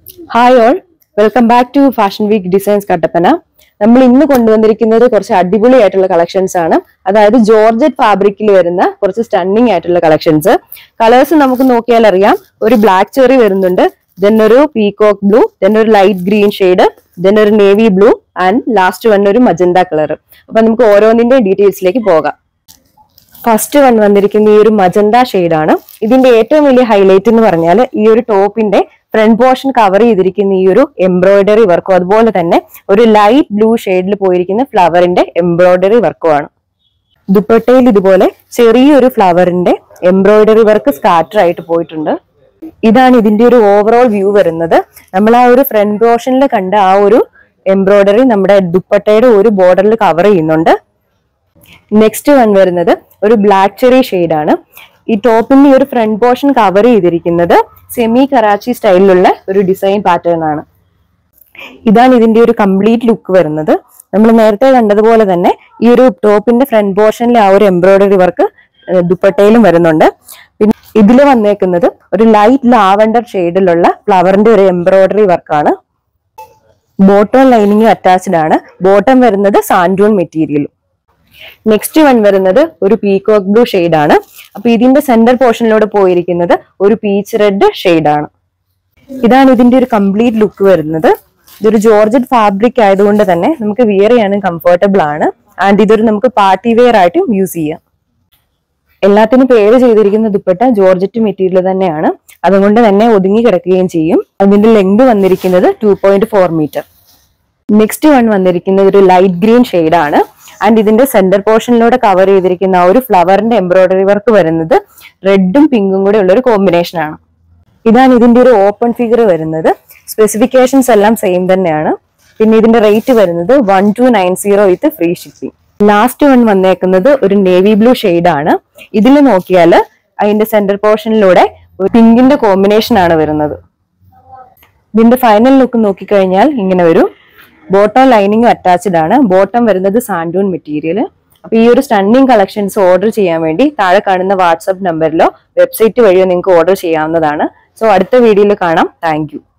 hi all welcome back to fashion week designs Kattappana നമ്മൾ ഇന്ന് കൊണ്ടുവന്നിരിക്കുന്നത് കുറച്ച് അടിപൊളിയായിട്ടുള്ള കളക്ഷൻസ് ആണ് അതായത് ജോർജറ്റ് ഫാബ്രിക്കിൽ വരുന്ന കുറച്ച് സ്റ്റണ്ണിങ് ആയിട്ടുള്ള കളക്ഷൻസ് കളേഴ്സ് നമുക്ക് നോക്കിയാൽ അറിയാം ഒരു ബ്ലാക്ക് ചെറി വരുന്നുണ്ട് ദെൻ ഒരു പീകോക്ക് ബ്ലൂ ദെൻ ഒരു ലൈറ്റ് ഗ്രീൻ ഷെയ്ഡ് ദെൻ ഒരു navy blue and last one ഒരു മജന്ത കളർ അപ്പൊ നമുക്ക് ഓരോന്നിന്റെ ഡീറ്റെയിൽസിലേക്ക് പോകാം ഫസ്റ്റ് വൺ വന്നിരിക്കുന്ന ഈ ഒരു മജന്ത ആണ് ഇതിന്റെ ഏറ്റവും വലിയ ഹൈലൈറ്റ് എന്ന് പറഞ്ഞാൽ ഈ ഒരു ടോപ്പിന്റെ ഫ്രണ്ട് പോർഷൻ കവർ ചെയ്തിരിക്കുന്ന ഈ ഒരു എംബ്രോയിഡറി വർക്കും അതുപോലെ തന്നെ ഒരു ലൈറ്റ് ബ്ലൂ ഷെയ്ഡിൽ പോയിരിക്കുന്ന ഫ്ലവറിന്റെ എംബ്രോയിഡറി വർക്കും ആണ് ദുപ്പട്ടയിൽ ഇതുപോലെ ചെറിയൊരു ഫ്ലവറിന്റെ എംബ്രോയിഡറി വർക്ക് സ്കാറ്റർ ആയിട്ട് പോയിട്ടുണ്ട് ഇതാണ് ഇതിന്റെ ഒരു ഓവറോൾ വ്യൂ വരുന്നത് നമ്മൾ ആ ഒരു ഫ്രണ്ട് പോർഷനിൽ കണ്ട ആ ഒരു എംബ്രോയിഡറി നമ്മുടെ ദുപ്പട്ടയുടെ ഒരു ബോർഡറിൽ കവർ ചെയ്യുന്നുണ്ട് നെക്സ്റ്റ് വൺ വരുന്നത് ഒരു ബ്ലാക്ക് ചെറി ആണ് ഈ ടോപ്പിന്റെ ഈ ഒരു ഫ്രണ്ട് പോർഷൻ കവർ ചെയ്തിരിക്കുന്നത് സെമി കറാച്ചി സ്റ്റൈലിലുള്ള ഒരു ഡിസൈൻ പാറ്റേൺ ആണ് ഇതാണ് ഇതിന്റെ ഒരു കംപ്ലീറ്റ് ലുക്ക് വരുന്നത് നമ്മൾ നേരത്തെ കണ്ടതുപോലെ തന്നെ ഈ ഒരു ടോപ്പിന്റെ ഫ്രണ്ട് പോർഷനിൽ ആ ഒരു എംബ്രോയിഡറി വർക്ക് ദുപ്പട്ടയിലും വരുന്നുണ്ട് പിന്നെ ഇതിൽ വന്നേക്കുന്നത് ഒരു ലൈറ്റ് ലാവണ്ടർ ഷെയ്ഡിലുള്ള ഫ്ലവറിന്റെ ഒരു എംബ്രോയിഡറി വർക്കാണ് ബോട്ടം ലൈനിങ് അറ്റാച്ച്ഡ് ആണ് ബോട്ടം വരുന്നത് സാൻഡൂൺ മെറ്റീരിയലും നെക്സ്റ്റ് വൺ വരുന്നത് ഒരു പീകോക്ക് ബ്ലൂ ഷെയ്ഡ് ആണ് അപ്പൊ ഇതിന്റെ സെന്റർ പോർഷനിലൂടെ പോയിരിക്കുന്നത് ഒരു പീച്ച് റെഡ് ഷെയ്ഡ് ആണ് ഇതാണ് ഇതിന്റെ ഒരു കംപ്ലീറ്റ് ലുക്ക് വരുന്നത് ഇതൊരു ജോർജറ്റ് ഫാബ്രിക് ആയതുകൊണ്ട് തന്നെ നമുക്ക് വിയർ ചെയ്യാനും കംഫർട്ടബിൾ ആണ് ആൻഡ് ഇതൊരു നമുക്ക് പാർട്ടി വെയർ ആയിട്ടും യൂസ് ചെയ്യാം എല്ലാത്തിനും പേര് ചെയ്തിരിക്കുന്ന ദുപ്പട്ട ജോർജറ്റ് മെറ്റീരിയൽ തന്നെയാണ് അതുകൊണ്ട് തന്നെ ഒതുങ്ങി കിടക്കുകയും ചെയ്യും അതിന്റെ ലെങ്ത് വന്നിരിക്കുന്നത് two point four metre next one വന്നിരിക്കുന്നത് ഒരു ലൈറ്റ് ഗ്രീൻ ഷെയ്ഡ് ആണ് ആൻഡ് ഇതിന്റെ സെന്റർ പോർഷനിലൂടെ കവർ ചെയ്തിരിക്കുന്ന ആ ഒരു ഫ്ലവറിന്റെ എംബ്രോയിഡറി വർക്ക് വരുന്നത് റെഡും പിങ്കും കൂടെ ഉള്ള ഒരു കോമ്പിനേഷൻ ആണ് ഇതാണ് ഇതിന്റെ ഒരു ഓപ്പൺ ഫിഗർ വരുന്നത് സ്പെസിഫിക്കേഷൻസ് എല്ലാം സെയിം തന്നെയാണ് പിന്നെ ഇതിന്റെ റേറ്റ് വരുന്നത് one two nine zero with free shipping last one വന്നേക്കുന്നത് ഒരു നേവി ബ്ലൂ ഷെയ്ഡ് ആണ് ഇതിൽ നോക്കിയാൽ അതിന്റെ സെന്റർ പോർഷനിലൂടെ പിങ്കിന്റെ കോമ്പിനേഷൻ ആണ് വരുന്നത് ഇതിന്റെ ഫൈനൽ ലുക്ക് നോക്കിക്കഴിഞ്ഞാൽ ഇങ്ങനെ വരും ബോട്ടം ലൈനിങ് അറ്റാച്ച്ഡ് ആണ് ബോട്ടം വരുന്നത് സാൻഡൂൺ മെറ്റീരിയൽ അപ്പൊ ഈ ഒരു സ്റ്റണ്ണിങ് കളക്ഷൻസ് ഓർഡർ ചെയ്യാൻ വേണ്ടി താഴെ കാണുന്ന വാട്സ്ആപ്പ് നമ്പറിലോ വെബ്സൈറ്റ് വഴിയോ നിങ്ങൾക്ക് ഓർഡർ ചെയ്യാവുന്നതാണ് സോ അടുത്ത വീഡിയോയിൽ കാണാം താങ്ക്